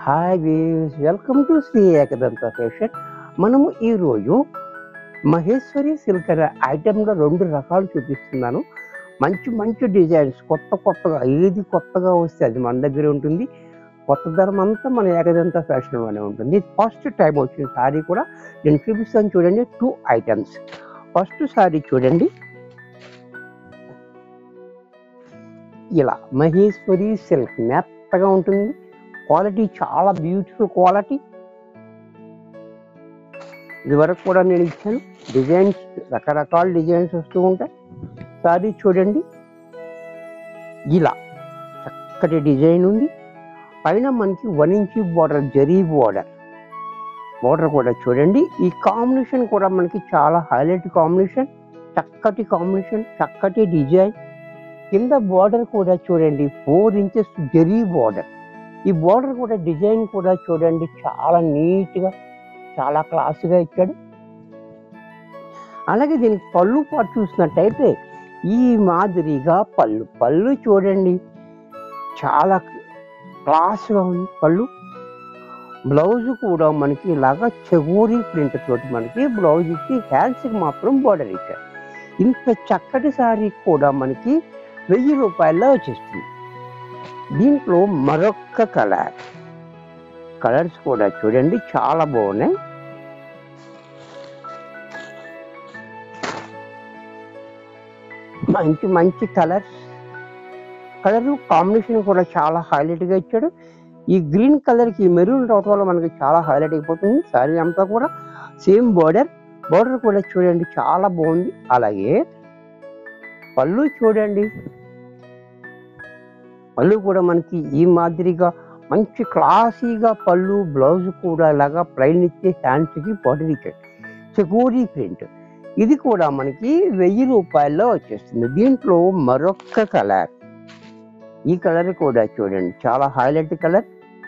hi we welcome to Sri Ekadanta fashion మనము ఈరోజు Maheshwari silk అనే ఐటెంలో రెండు రకాలు చూపిస్తున్నాను మంచి మంచి డిజైన్స్ కొత్త కొత్తగా ఏది కొత్తగా వస్తే అది మన దగ్గర ఉంటుంది కొత్త ధరం అంతా మన ఏకదంత ఫ్యాషన్లోనే ఉంటుంది ఫస్ట్ టైం వచ్చిన సారీ కూడా నేను చూపిస్తాను చూడండి టూ ఐటమ్స్ ఫస్ట్ సారీ చూడండి ఇలా మహేశ్వరి సిల్క్ మెత్తగా ఉంటుంది క్వాలిటీ చాలా బ్యూటిఫుల్ క్వాలిటీ ఇది వరకు కూడా నేను ఇచ్చాను డిజైన్స్ రకరకాల డిజైన్స్ వస్తూ ఉంటాయి సారీ చూడండి ఇలా చక్కటి డిజైన్ ఉంది పైన మనకి one inch border zari border border కూడా చూడండి ఈ కాంబినేషన్ కూడా మనకి చాలా హైలైట్ కాంబినేషన్ చక్కటి కాంబినేషన్ చక్కటి డిజైన్ కింద బార్డర్ కూడా చూడండి ఫోర్ ఇంచెస్ జరీ బార్డర్ ఈ బార్డర్ కూడా డిజైన్ కూడా చూడండి చాలా నీట్గా చాలా క్లాస్గా ఇచ్చాడు అలాగే దీనికి పళ్ళు పాటు చూసినట్టయితే ఈ మాదిరిగా పళ్ళు పళ్ళు చూడండి చాలా క్లాస్గా ఉంది పళ్ళు బ్లౌజ్ కూడా మనకి ఇలాగా చెగూరి ప్రింట్ తోటి మనకి బ్లౌజ్ ఇచ్చి హ్యాండ్స్కి మాత్రం బార్డర్ ఇచ్చారు ఇంత చక్కటి సారీ కూడా మనకి వెయ్యి రూపాయల్లో వచ్చేస్తుంది దీంట్లో మరొక్క కలర్ కలర్స్ కూడా చూడండి చాలా బాగున్నాయి మంచి మంచి కలర్స్ కలర్ కాంబినేషన్ కూడా చాలా హైలైట్ గా ఇచ్చాడు ఈ గ్రీన్ కలర్ కి మెరూన్ రావటం వల్ల మనకి చాలా హైలైట్ అయిపోతుంది సారీ అంతా కూడా సేమ్ బార్డర్ బార్డర్ కూడా చూడండి చాలా బాగుంది అలాగే పళ్ళు చూడండి పళ్ళు కూడా మనకి ఈ మాదిరిగా మంచి క్లాసీగా పళ్ళు బ్లౌజ్ కూడా ఇలాగా ప్లైన్ ఇచ్చే హ్యాండ్స్కి బార్డర్ ఇచ్చాడు చెకోరీ ప్రింట్ ఇది కూడా మనకి వెయ్యి రూపాయల్లో వచ్చేస్తుంది దీంట్లో మరొక్క కలర్ ఈ కలర్ కూడా చూడండి చాలా హైలైట్ కలర్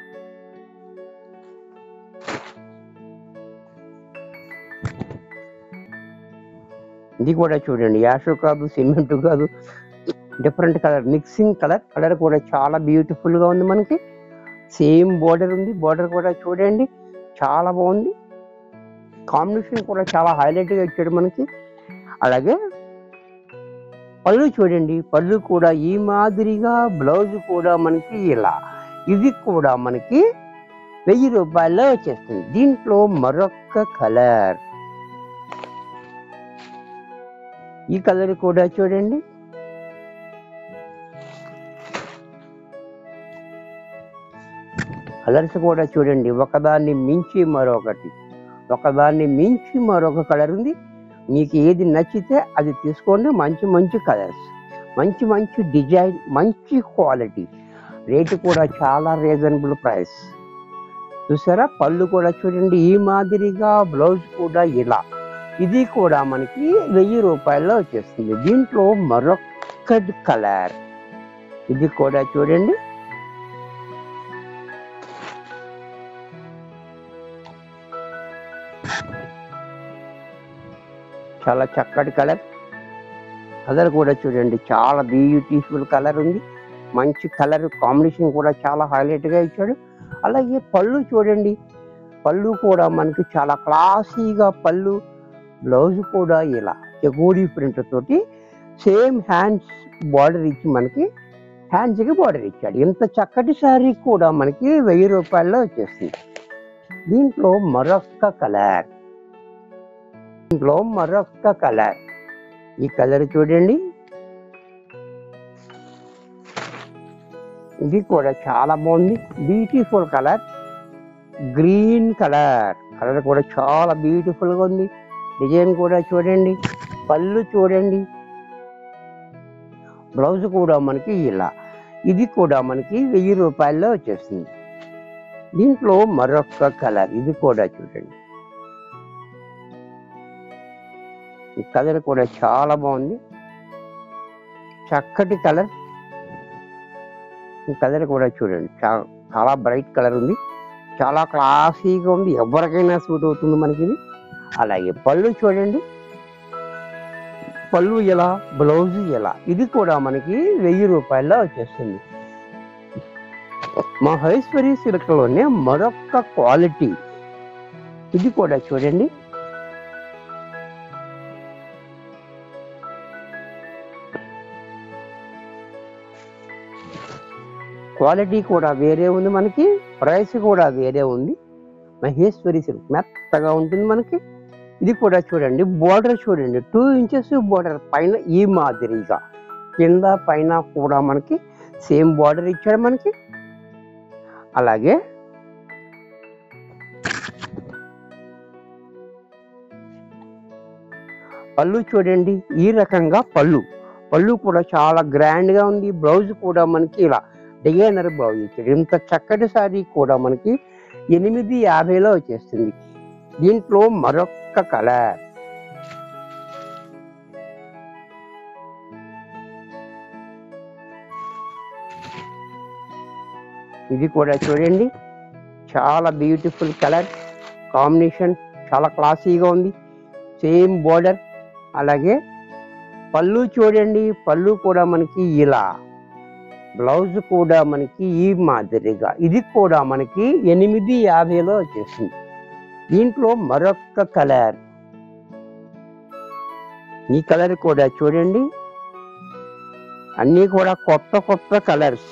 ఇది కూడా చూడండి యాషో కాదు సిమెంట్ కాదు different colour mixing colour colour కూడా చాలా బ్యూటిఫుల్ గా ఉంది మనకి సేమ్ బోర్డర్ ఉంది బోర్డర్ కూడా చూడండి చాలా బాగుంది కాంబినేషన్ కూడా చాలా హైలైట్ గా ఇచ్చాడు మనకి అలాగే పళ్ళు చూడండి పళ్ళు కూడా ఈ మాదిరిగా బ్లౌజ్ కూడా మనకి ఇలా ఇది కూడా మనకి వెయ్యి రూపాయల్లో వచ్చేస్తుంది దీంట్లో మరొక్క కలర్ ఈ కలర్ కూడా చూడండి కలర్స్ కూడా చూడండి ఒకదాన్ని మించి మరొకటి ఒకదాన్ని మించి మరొక కలర్ ఉంది మీకు ఏది నచ్చితే అది తీసుకోండి మంచి మంచి కలర్స్ మంచి మంచి డిజైన్ మంచి క్వాలిటీ రేటు కూడా చాలా రీజనబుల్ ప్రైస్ చూసారా పళ్ళు కూడా చూడండి ఈ మాదిరిగా బ్లౌజ్ కూడా ఇలా ఇది కూడా మనకి వెయ్యి రూపాయల్లో వచ్చేస్తుంది దీంట్లో మరొక్క కలర్ ఇది కూడా చూడండి చాలా చక్కటి కలర్ కలర్ కూడా చూడండి చాలా బ్యూటిఫుల్ కలర్ ఉంది మంచి కలర్ కాంబినేషన్ కూడా చాలా హైలైట్ గా ఇచ్చాడు అలాగే పళ్ళు చూడండి పళ్ళు కూడా మనకి చాలా క్లాసీగా పళ్ళు బ్లౌజ్ కూడా ఇలా చెగూరి ప్రింట్ తోటి సేమ్ హ్యాండ్స్ బార్డర్ ఇచ్చి మనకి హ్యాండ్స్కి బార్డర్ ఇచ్చాడు ఇంత చక్కటి శారీ కూడా మనకి వెయ్యి రూపాయల్లో వచ్చేస్తుంది దీంట్లో మరొక్క కలర్ దీంట్లో మరొక్క కలర్ ఈ కలర్ చూడండి ఇది కూడా చాలా బాగుంది beautiful colour green colour colour కూడా చాలా బ్యూటిఫుల్ గా ఉంది డిజైన్ కూడా చూడండి పళ్ళు చూడండి బ్లౌజ్ కూడా మనకి ఇలా ఇది కూడా మనకి వెయ్యి రూపాయల్లో వచ్చేస్తుంది దీంట్లో మరొక కలర్ ఇది కూడా చూడండి ఈ కలర్ కూడా చాలా బాగుంది చక్కటి కలర్ ఈ కలర్ కూడా చూడండి చా- చాలా బ్రైట్ కలర్ ఉంది చాలా క్లాసీగా ఉంది ఎవరికైనా సూట్ అవుతుంది మనకి ఇది అలాగే పళ్ళు చూడండి పళ్ళు ఎలా బ్లౌజ్ ఎలా ఇది కూడా మనకి వెయ్యి రూపాయల్లో వచ్చేస్తుంది మహేశ్వరి సిల్క్లోనే మరొక క్వాలిటీ ఇది కూడా చూడండి క్వాలిటీ కూడా వేరే ఉంది మనకి ప్రైస్ కూడా వేరే ఉంది మహేశ్వరి సిల్క్ మెత్తగా ఉంటుంది మనకి ఇది కూడా చూడండి బోర్డర్ చూడండి టూ ఇంచెస్ బోర్డర్ పైన ఈ మాదిరిగా కింద పైన కూడా మనకి సేమ్ బార్డర్ ఇచ్చాడు మనకి అలాగే పళ్ళు చూడండి ఈ రకంగా పళ్ళు పళ్ళు కూడా చాలా గ్రాండ్ గా ఉంది బ్లౌజ్ కూడా మనకి ఇలా డిజైనర్ బ్లౌజ్ ఇచ్చాడు ఇంత చక్కటి సారీ కూడా మనకి ఎనిమిది యాభైలో వచ్చేస్తుంది దీంట్లో మరొక్క కలర్ ఇది కూడా చూడండి చాలా బ్యూటిఫుల్ కలర్ కాంబినేషన్ చాలా క్లాసీగా ఉంది సేమ్ బోర్డర్ అలాగే పళ్ళు చూడండి పళ్ళు కూడా మనకి ఇలా బ్లౌజ్ కూడా మనకి ఈ మాదిరిగా ఇది కూడా మనకి ఎనిమిది యాభైలో వచ్చేసింది దీంట్లో మరొక కలర్ ఈ కలర్ కూడా చూడండి అన్నీ కూడా కొత్త కొత్త కలర్స్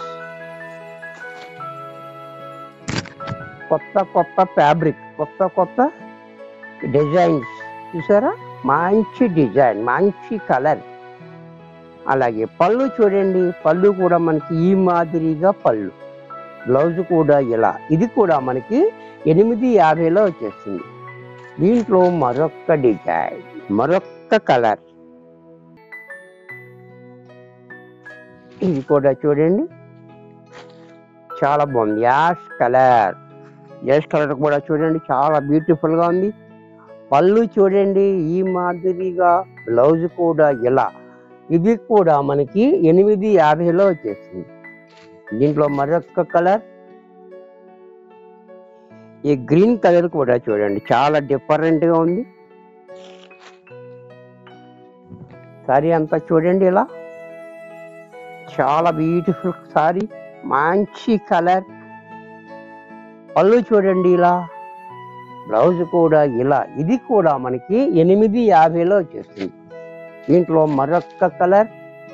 కొత్త కొత్త ఫ్యాబ్రిక్ కొత్త కొత్త డిజైన్స్ చూసారా మంచి డిజైన్ మంచి కలర్ అలాగే పళ్ళు చూడండి పళ్ళు కూడా మనకి ఈ మాదిరిగా పళ్ళు బ్లౌజ్ కూడా ఇలా ఇది కూడా మనకి ఎనిమిది యాభైలో వచ్చేస్తుంది దీంట్లో మరొక డిజైన్ మరొక కలర్ ఇది కూడా చూడండి చాలా బాగుంది యాష్ కలర్ యాష్ కలర్ కూడా చూడండి చాలా బ్యూటిఫుల్ గా ఉంది పళ్ళు చూడండి ఈ మాదిరిగా బ్లౌజ్ కూడా ఇలా ఇది కూడా మనకి ఎనిమిది యాభైలో వచ్చేస్తుంది దీంట్లో మరొక కలర్ ఈ గ్రీన్ కలర్ కూడా చూడండి చాలా డిఫరెంట్ గా ఉంది సారీ అంతా చూడండి ఇలా చాలా బ్యూటిఫుల్ సారీ మంచి కలర్ పళ్ళు చూడండి ఇలా బ్లౌజ్ కూడా ఇలా ఇది కూడా మనకి ఎనిమిది యాభైలో వచ్చేస్తుంది దీంట్లో మరొక కలర్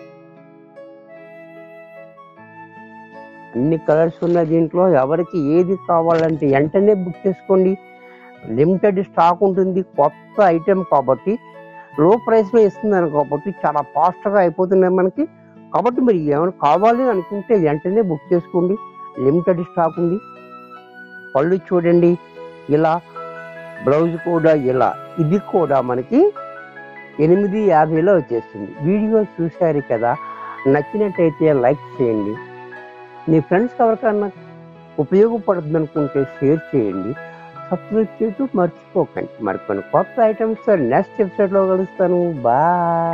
అన్ని కలర్స్ ఉన్నాయి దీంట్లో ఎవరికి ఏది కావాలంటే వెంటనే బుక్ చేసుకోండి లిమిటెడ్ స్టాక్ ఉంటుంది కొత్త ఐటెం కాబట్టి లో ప్రైస్లో ఇస్తున్నాను కాబట్టి చాలా ఫాస్ట్గా అయిపోతున్నాయి మనకి కాబట్టి మీరు ఏమైనా కావాలి అనుకుంటే వెంటనే బుక్ చేసుకోండి లిమిటెడ్ స్టాక్ ఉంది పళ్ళు చూడండి ఇలా బ్లౌజ్ కూడా ఇలా ఇది కూడా మనకి ఎనిమిది యాభైలో వచ్చేస్తుంది వీడియో చూశారు కదా నచ్చినట్టయితే లైక్ చేయండి మీ ఫ్రెండ్స్కి ఎవరికన్నా ఉపయోగపడుతుంది అనుకుంటే షేర్ చేయండి సబ్స్క్రైబ్ చేయటం మర్చిపోకండి మరికొన్ని కొత్త ఐటమ్స్ నెక్స్ట్ ఎపిసోడ్లో కలుస్తాను బాయ్